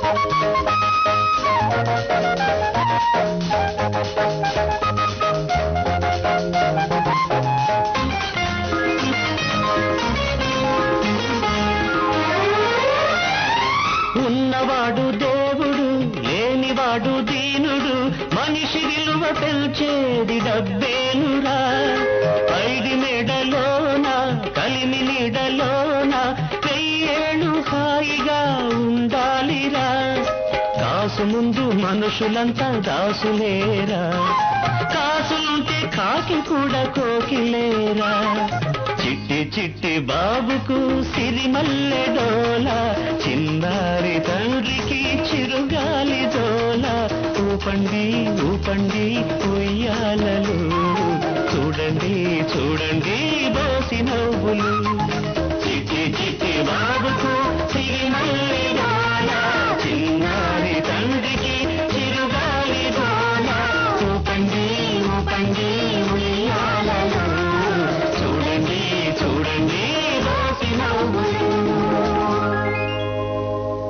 ఉన్నవాడు దేవుడు లేనివాడు దీనుడు మనిషి విలువ పెంచేది డబ్బేనురా పైడి మెడలోన కలిమి నీడలోన వెయ్యేళ్ళు హాయిగా ఉండాలిరా కాసు ముందు మనుషులంతా దాసులేరా కాసులుంటే కాకి కూడా కోకిలేరా చిట్టి చిట్టి బాబుకు సిరిమల్లె డోల చిన్నారి తండ్రికి చిరుగాలి డోల ఊపండి ఊపండి ఉయ్యాలలు చూడండి చూడండి బోసి నవ్వులు చిట్టి చిట్టి బాబుకు